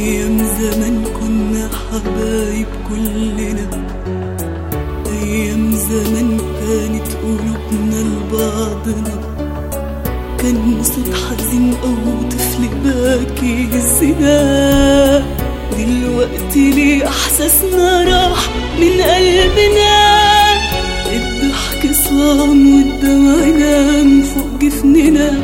أيام زمان كنا حبايب كلنا أيام زمان كانت قلوبنا لبعضنا كان صوت حزين أو طفل باكي يهزنا دلوقتي ليه إحساسنا راح من قلبنا الضحك صام والدمع نام فوق جفننا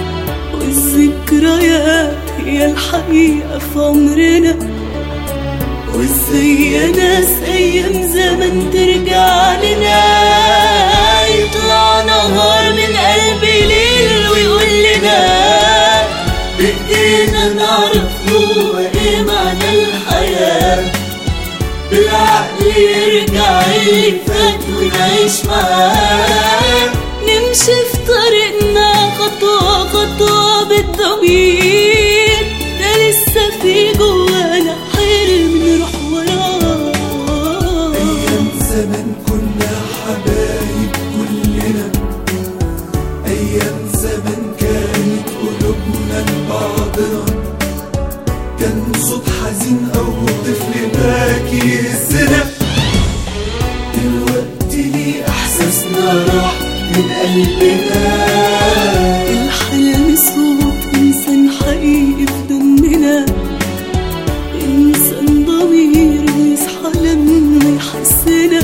والذكريات هي الحقيقة في عمرنا وازاي يا ناس أيام زمان ترجع لنا يطلع نهار من قلبي ليل ويقول لنا بإيدينا نعرف هو إيه معنى الحياة بالعقل يرجع اللي فات ونعيش معاه نمشي في طريقنا خطوة خطوة بالضمير ده لسه في جوانا حلم نروح وراه أيام زمان كنا حبايب كلنا أيام زمان كانت قلوبنا لبعضنا كان صوت حزين أو طفل باكي يهزنا دلوقتي ليه إحساسنا راح من قلبنا الحلم صوت إنسان حقيقي في دمنا إنسان ضمير يصحى لما يحسنا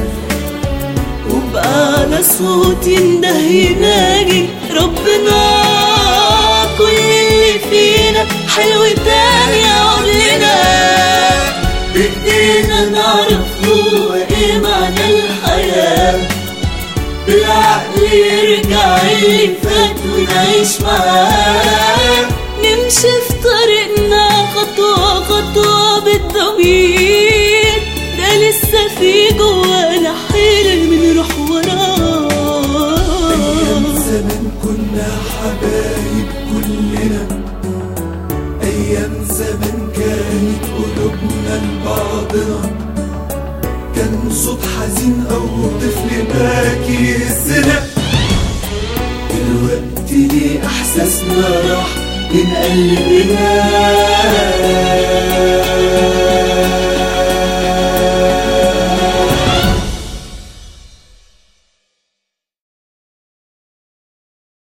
وبأعلى صوت ينده يناجي ربنا كل اللي فينا حلو تاني يعود لنا بإيدينا نعرف هو إيه معنى الحياة بالعقل يرجع اللي فات ونعيش معاه نمشي في طريقنا خطوة خطوة بالضمير ده لسه في جوانا حلم نروح أيام وراه زمان كنا حبايب كلنا أيام زمان كانت قلوبنا لبعضنا كان صوت حزين أو طفل باكي يهزنا دلوقتي ليه إحساسنا راح من قلبنا